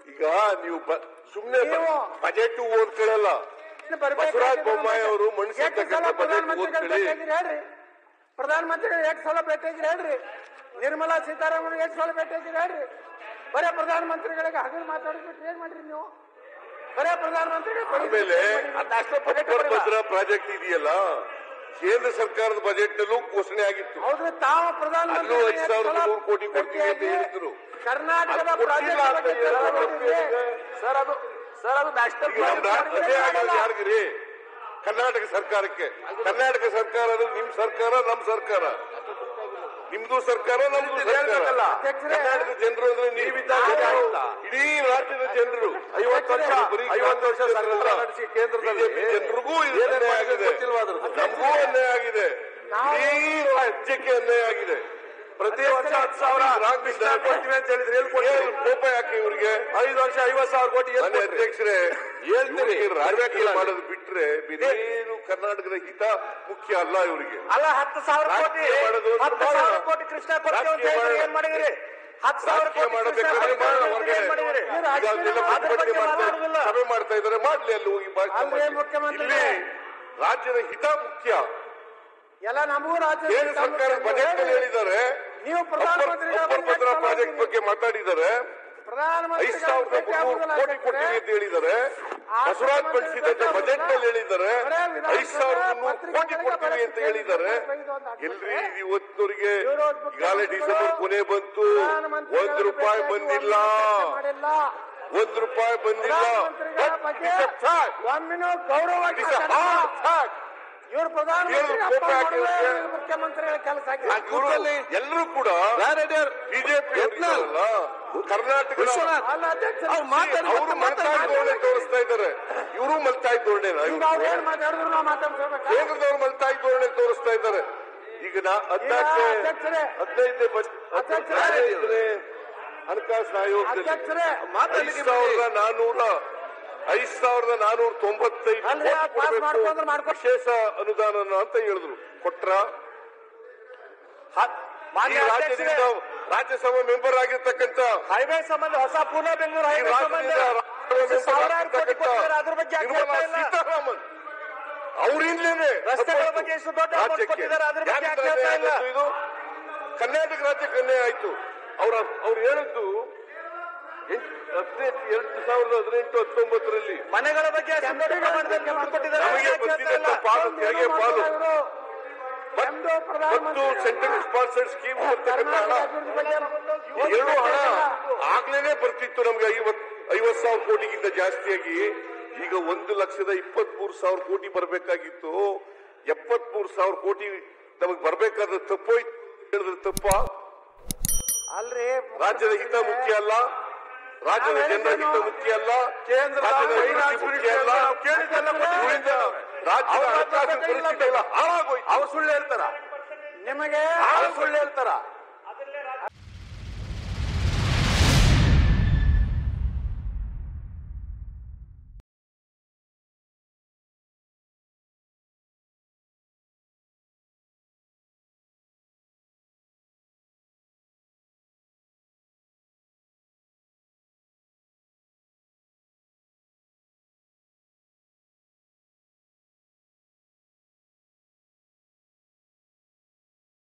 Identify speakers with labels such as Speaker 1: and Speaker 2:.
Speaker 1: ಈಗ ನೀವು ಸುಮ್ನೆ
Speaker 2: ನೀವು-
Speaker 1: ಬಜೆಟ್ ಓದ್ಕೊಳ್ಳಲ್ಲ ಬಸವರಾಜ ಬೊಮ್ಮಾಯಿ ಅವರು ಮನುಷ್ಯ
Speaker 2: ಎಷ್ಟು ಸಲ
Speaker 1: ಬಜೆಟ್
Speaker 2: ಪ್ರಧಾನಮಂತ್ರಿಗಳು
Speaker 1: ಓದ್ಕೊಳ್ಳಿ
Speaker 2: ಭೇಟಿಯಾಗಿರಿ ಹೇಳ್ರಿ ಪ್ರಧಾನಮಂತ್ರಿಗಳು ಎಷ್ಟು ಸಲ ಭೇಟಿಯಾಗಿರಿ ಹೇಳ್ರಿ ನಿರ್ಮಲಾ ಸೀತಾರಾಮನ್ ಎಷ್ಟು ಸಲ ಭೇಟಿಯಾಗಿರಿ ಹೇಳ್ರಿ ಬರೇ ಪ್ರಧಾನಮಂತ್ರಿಗಳಿಗೆ ಹಗಲು ಮಾತಾಡಿದ್ಬಿಟ್ಟು ಏನ್ ಮಾಡ್ರಿ ನೀವು ಬರೇ ಪ್ರಧಾನಮಂತ್ರಿಗಳು
Speaker 1: ಆಮೇಲೆ ಅಪ್ಪರ್ ಭದ್ರಾ ಪ್ರಾಜೆಕ್ಟ್ ಇದೆಯಲ್ಲ ಕೇಂದ್ರ ಸರ್ಕಾರದ ಬಜೆಟ್ ನಲ್ಲೂ ಘೋಷಣೆ ಆಗಿತ್ತು
Speaker 2: ಹೌದು ತಾವು
Speaker 1: ಅಲ್ಲೂ ಐದು ಸಾವಿರದ ನೂರು ಕೋಟಿ ಕೊಡ್ತೀವಿ ಅಂತ ಹೇಳಿದ್ರು
Speaker 2: ಕರ್ನಾಟಕದ
Speaker 1: ಅದು ಕೊಟ್ಟಿಲ್ಲ ಅಂತ
Speaker 2: ಪ್ರಾಜೆಕ್ಟ್
Speaker 1: ಏನಾದ್ರು ಗೊತ್ತಿದೆ?
Speaker 3: ಸರ್ ಅದು ಸರ್ ಅದು ನ್ಯಾಷನಲ್
Speaker 1: ಈಗ ನಮ್ಮ ರಾ- ಅದೇ ಆಗೋದು ಯಾರಿಗ್ರಿ ಕರ್ನಾಟಕ ಸರ್ಕಾರಕ್ಕೆ ಕರ್ನಾಟಕ ಸರ್ಕಾರ ಅಂದ್ರೆ ನಿಮ್ ಸರ್ಕಾರ ನಮ್ ಸರ್ಕಾರ ನಿಮ್ದು ಸರ್ಕಾರ ನಮ್ದು ಸರ್ಕಾರ
Speaker 2: ಅಧ್ಯಕ್ಷರೇ,
Speaker 1: ಕರ್ನಾಟಕ ಜನರು ಅಂದ್ರೆ ನೀವಿದ್ದಾಗ
Speaker 3: ಆಯ್ತಾ?
Speaker 1: ಇಡೀ ರಾಜ್ಯದ ಜನರು
Speaker 3: ಐವತ್ತು ವರ್ಷ
Speaker 1: ಬರೀ
Speaker 3: ಐವತ್ತು ವರ್ಷ ಸರ್ಕಾರ
Speaker 1: ಜನರಲ್ಲ.
Speaker 3: ನಡೆಸಿ ಕೇಂದ್ರದಲ್ಲಿ
Speaker 1: BJP ಜನರಿಗೂ ಇದು
Speaker 3: ಏನೇನ್
Speaker 1: ಅನ್ಯಾಯ
Speaker 3: ಮಾಡಿದ್ರು
Speaker 1: ಆಗಿದೆ
Speaker 3: ಗೊತ್ತಿಲ್ವಾ ಅದ್ರದ್ದು?
Speaker 1: ನಮಗೂ ಅನ್ಯಾಯ ಆಗಿದೆ
Speaker 2: ನಾವು-
Speaker 1: ಇಡೀ ರಾಜ್ಯಕ್ಕೆ ಅನ್ಯಾಯ ಆಗಿದೆ
Speaker 3: ಪ್ರತಿ ವರ್ಷ ಹತ್ತು ಸಾವಿರ ಕೃಷ್ಣ ಕೊಡ್ತೀವಿ ಅಂತ ಹೇಳಿದ್ರೆ ಎಲ್ಲಿ ಕೊಡ್ತೀವಿ
Speaker 1: ಏನ್ ಕೋಪ ಯಾಕೆ ಇವ್ರಿಗೆ
Speaker 3: ಐದು ವರ್ಷ ಐವತ್ತು ಸಾವಿರ ಕೋಟಿ ಎಲ್ಲಿ
Speaker 1: ಮನೆ
Speaker 3: ಕೊಟ್ರಿ?
Speaker 1: ಅಧ್ಯಕ್ಷರೇ
Speaker 3: ಹೇಳ್ತೀರಿ.
Speaker 1: ಇವ್ರಿಗೆ ರಾಜಕೀಯ
Speaker 3: ಇಲ್ಲ.
Speaker 1: ಮಾಡೋದು ಬಿಟ್ರೆ ಬೇರೇನು ಕರ್ನಾಟಕದ ಹಿತ ಮುಖ್ಯ ಅಲ್ಲ ಇವರಿಗೆ
Speaker 3: ಅಲ್ಲ ಹತ್ತು ಸಾವಿರ ಕೋಟಿ
Speaker 1: ರಾಜಕೀಯ ಮಾಡೋದು ಅಂತ
Speaker 3: ಹತ್ತು
Speaker 1: ಮಾಡೋಣ.
Speaker 3: ಸಾವಿರ ಕೋಟಿ ಕೃಷ್ಣ ಕೊಡ್ತೀವಿ ಅಂತ
Speaker 1: ರಾಜಕೀಯ
Speaker 3: ಹೇಳಿದ್ರೆ
Speaker 1: ಮಾಡೋಣ.
Speaker 3: ಏನ್ ಮಾಡಿದಿರಿ ಹತ್ತು ಸಾವಿರ
Speaker 1: ರಾಜಕೀಯ
Speaker 3: ಕೋಟಿ ಕೃಷ್ಣ
Speaker 1: ಮಾಡಬೇಕಾದ್ರೆ
Speaker 3: ಕೊಡ್ತೀವಿ
Speaker 1: ಮಾಡೋಣ
Speaker 3: ಅಂತ
Speaker 1: ಹೊರಗಡೆ.
Speaker 3: ಏನ್ ಮಾಡಿದಿರಿ
Speaker 2: ಇವ್ರು
Speaker 1: ಈಗ ಅದನ್ನೆಲ್ಲ
Speaker 2: ಅದ್ರ
Speaker 1: ಪ್ರತಿಭಟನೆ
Speaker 3: ಬಗ್ಗೆ
Speaker 1: ಮಾಡ್ತಾ
Speaker 3: ಮಾತಾಡೋದಿಲ್ಲ.
Speaker 1: ಸಭೆ ಮಾಡ್ತಾ ಇದಾರೆ ಮಾಡ್ಲಿ ಅಲ್ಲಿ ಹೋಗಿ ಭಾಷಣ
Speaker 2: ಅಲ್ವೇ
Speaker 1: ಮಾಡ್ಲಿ.
Speaker 2: ಮುಖ್ಯಮಂತ್ರಿಗಳೇ?
Speaker 1: ಇಲ್ಲಿ ರಾಜ್ಯದ ಹಿತ ಮುಖ್ಯ
Speaker 2: ಎಲ್ಲ ನಮಗೂ ರಾಜ್ಯ
Speaker 1: ಕೇಂದ್ರ ಸರ್ಕಾರ ಬಜೆಟ್ ಅಲ್ಲಿ ಹೇಳಿದ್ದಾರೆ
Speaker 2: ನೀವು
Speaker 1: ಅಪ್ಪರ್
Speaker 2: ಪ್ರಧಾನಮಂತ್ರಿಗಳ
Speaker 1: ಅಪ್ಪರ್ ಭದ್ರಾ ಪ್ರಾಜೆಕ್ಟ್ ಬಗ್ಗೆ ಮಾತಾಡಿದ್ದಾರೆ ಐದು ಸಾವಿರದ ಮುನ್ನೂರು ಕೋಟಿ ಕೊಡ್ತೀವಿ ಅಂತ ಹೇಳಿದ್ದಾರೆ ಬಸವರಾಜ್ ಬಡಿಸಿದಂತೆ ಬಜೆಟ್ ನಲ್ಲಿ ಹೇಳಿದ್ದಾರೆ ಐದು ಸಾವಿರದ ಮುನ್ನೂರು ಕೋಟಿ ಕೊಡ್ತೀವಿ ಅಂತ ಹೇಳಿದ್ದಾರೆ ಎಲ್ರಿ ಇವತ್ತಿನವರಿಗೆ ಈಗಾಗಲೇ ಡಿಸೆಂಬರ್ ಕೊನೆ ಬಂತು ಒಂದ್ ರೂಪಾಯಿ ಬಂದಿಲ್ಲ
Speaker 2: ಮಾಡಿಲ್ಲ
Speaker 1: ಒಂದ್ ರೂಪಾಯಿ ಬಂದಿಲ್ಲ But it is a fact.
Speaker 2: ಒಮ್ಮಿನೂ ಗೌರವವಾಗಿ
Speaker 1: It is a
Speaker 2: ಮಾತಾಡಲ್ಲ.
Speaker 1: hard fact.
Speaker 2: ಇವ್ರು ಪ್ರಧಾನಮಂತ್ರಿ
Speaker 1: ಇವ್ರು
Speaker 2: ಅಪ್ಪ
Speaker 1: ಕೋಪ ಹಾಕಿ
Speaker 2: ಮಾಡುವೇ
Speaker 1: ಇವ್ರಿಗೆ.
Speaker 2: ಮುಖ್ಯಮಂತ್ರಿಗಳ ಕೆಲಸ ಆಗಿದೆ
Speaker 1: ಇವ್ರು ಎಲ್ಲರೂ ಕೂಡ ಬಿಜೆಪಿ ಕರ್ನಾಟಕದ
Speaker 3: ವಿಶ್ವನಾಥ್
Speaker 2: ಅಲ್ಲ ಅಧ್ಯಕ್ಷ
Speaker 3: ಅವ್ರು ಮಾತಾಡಿ
Speaker 1: ಅವರು ಮಲ್ತಾಯಿ ಧೋರಣೆ ತೋರಿಸ್ತಾ ಇದ್ದಾರೆ ಇವರು ಮಲ್ತಾಯಿ ಧೋರಣೆನ
Speaker 2: ಈಗ ಅವ್ರು ಏನ್ ಮಾತಾಡಿದ್ರು ನಾವು ಮಾತಾಡ್ಸೋಬೇಕಾ
Speaker 1: ಕೇಂದ್ರದವರು ಮಲ್ತಾಯಿ ಧೋರಣೆ ತೋರಿಸ್ತಾ ಇದ್ದಾರೆ ಈಗ ನಾ ಹದಿನಾಲ್ಕನೇ
Speaker 2: ಅಧ್ಯಕ್ಷರೇ.
Speaker 1: ಹದಿನೈದನೇ ಬಜ್-
Speaker 2: ಅಧ್ಯಕ್ಷರೇ.
Speaker 1: ಹದಿನೈದನೇ ಹಣಕಾಸಿನ ಆಯೋಗದಲ್ಲಿ
Speaker 2: ಅಧ್ಯಕ್ಷರೇ
Speaker 1: ಐದು ಸಾವಿರದ ನಾನೂರ ಐದು ಸಾವಿರದ ನಾನೂರ ತೊಂಬತ್ತೈದು
Speaker 2: ಅಲ್ರಿ,
Speaker 1: ಕೋಟಿ
Speaker 2: ಆ ಪಾಸ್
Speaker 1: ಕೊಡ್ಬೇಕು.
Speaker 2: ಮಾಡ್ಕೊಂಡ್ರೆ ಮಾಡ್ಕೊ-
Speaker 1: ವಿಶೇಷ ಅನುದಾನ ಅಂತ ಹೇಳಿದ್ರು ಕೊಟ್ರ
Speaker 3: ಮಾನ್ಯ
Speaker 1: ಈ
Speaker 3: ಅಧ್ಯಕ್ಷರೇ,
Speaker 1: ರಾಜ್ಯದಿಂದ ರಾಜ್ಯಸಭಾ ಮೆಂಬರ್ ಆಗಿರ್ತಕ್ಕಂಥ
Speaker 3: ಹೈವೇ ಸಂಬಂಧ ಹೊಸ ಪೂರ್ಣ ಬೆಂಗಳೂರು
Speaker 1: ಈ
Speaker 3: ಹೈವೇ ಸಂಬಂಧ
Speaker 1: ರಾಜ್ಯದಿಂದ
Speaker 3: ಸಾವಿರಾರು ಕೋಟಿ ಕೊಟ್ಟಿದ್ದಾರೆ ಅದ್ರ ಬಗ್ಗೆ ಯಾಕೆ
Speaker 1: ನಿರ್ಮಲಾ
Speaker 3: ಹೇಳ್ತಾ ಇಲ್ಲ?
Speaker 1: ಸೀತಾರಾಮನ್ ಅವರಿಂದಲೇ
Speaker 3: ರಸ್ತೆಗಳ ಬಗ್ಗೆ ಎಷ್ಟು ದೊಡ್ಡ amount ಕೊಟ್ಟಿದ್ದಾರೆ, ಅದ್ರ ಬಗ್ಗೆ ಯಾಕೆ ಹೇಳ್ತಾ ಇಲ್ಲ?
Speaker 1: ಇದು ಕರ್ನಾಟಕ ರಾಜ್ಯಕ್ಕೆ ಅನ್ಯಾಯ ಆಯ್ತು ಅವ್ರ ಅವ್ರು ಹೇಳಿದ್ದು ಎಂಟ್- ಹದಿನೆಂಟು ಎರಡು ಸಾವಿರದ ಹದಿನೆಂಟು ಹತ್ತೊಂಬತ್ತರಲ್ಲಿ
Speaker 3: ಮನೆಗಳ ಬಗ್ಗೆ ಅಷ್ಟು ದೊಡ್ಡ ಪ್ರಮಾಣದಲ್ಲಿ ದುಡ್ಡು ಕೊಟ್ಟಿದ್ದಾರೆ
Speaker 1: ನಮಗೆ
Speaker 3: ಯಾಕೆ ಹೇಳ್ತಾ ಇಲ್ಲ?
Speaker 1: ಬಂದಿದ್ದಂತ ಪಾಲು ತೆರಿಗೆ ಪಾಲು
Speaker 2: ನಮ್ದು
Speaker 1: ಮತ್ತು
Speaker 2: ಪ್ರಧಾನಮಂತ್ರಿ
Speaker 1: ಸೆಂಟ್ರಲ್ ಸ್ಪಾನ್ಸರ್ಡ್ ಸ್ಕೀಮ್ ಬರ್ತಕ್ಕಂಥ ಹಣ
Speaker 2: ಅಭಿವೃದ್ಧಿ ಬಗ್ಗೆ
Speaker 1: ಎರಡು ಹಣ ಆಗ್ಲೇನೆ ಬರ್ತಿತ್ತು ನಮ್ಗೆ ಐವತ್ ಐವತ್ ಸಾವಿರ ಕೋಟಿಗಿಂತ ಜಾಸ್ತಿಯಾಗಿ ಈಗ ಒಂದು ಲಕ್ಷದ ಇಪ್ಪತ್ತ್ ಮೂರು ಸಾವಿರ ಕೋಟಿ ಬರಬೇಕಾಗಿತ್ತು ಎಪ್ಪತ್ತ್ ಮೂರು ಸಾವಿರ ಕೋಟಿ ನಮಗ್ ಬರ್ಬೇಕಾದ್ರೆ ತಪ್ಪೋಯ್ತು ಹೇಳಿದ್ರೆ ತಪ್ಪ
Speaker 2: ಅಲ್ರಿ
Speaker 1: ರಾಜ್ಯದ ಹಿತ ಮುಖ್ಯ ಅಲ್ಲ ರಾಜ್ಯದ ಜನರ ಹಿತ ಮುಖ್ಯ ಅಲ್ಲ
Speaker 3: ಕೇಂದ್ರದ
Speaker 1: ರಾಜ್ಯದ ಅಭಿವೃದ್ಧಿ
Speaker 3: ಫೈನಾನ್ಸ್
Speaker 1: ಮುಖ್ಯ ಅಲ್ಲ
Speaker 3: ನಾವು ಕೇಳಿದ್ದೆಲ್ಲ ಕೊಟ್ಟಿದ್ದೀವಿ.
Speaker 1: ಇವರಿಂದ ರಾಜ್ಯದ ಹಣಕಾಸಿನ ಪರಿಸ್ಥಿತಿ ಎಲ್ಲ ಹಾಳಾಗೋಯ್ತು
Speaker 3: ಅವ್ರು ಸುಳ್ಳು ಹೇಳ್ತಾರ
Speaker 2: ನಿಮಗೆ
Speaker 3: ಅವ್ರು ಸುಳ್ಳು ಹೇಳ್ತಾರ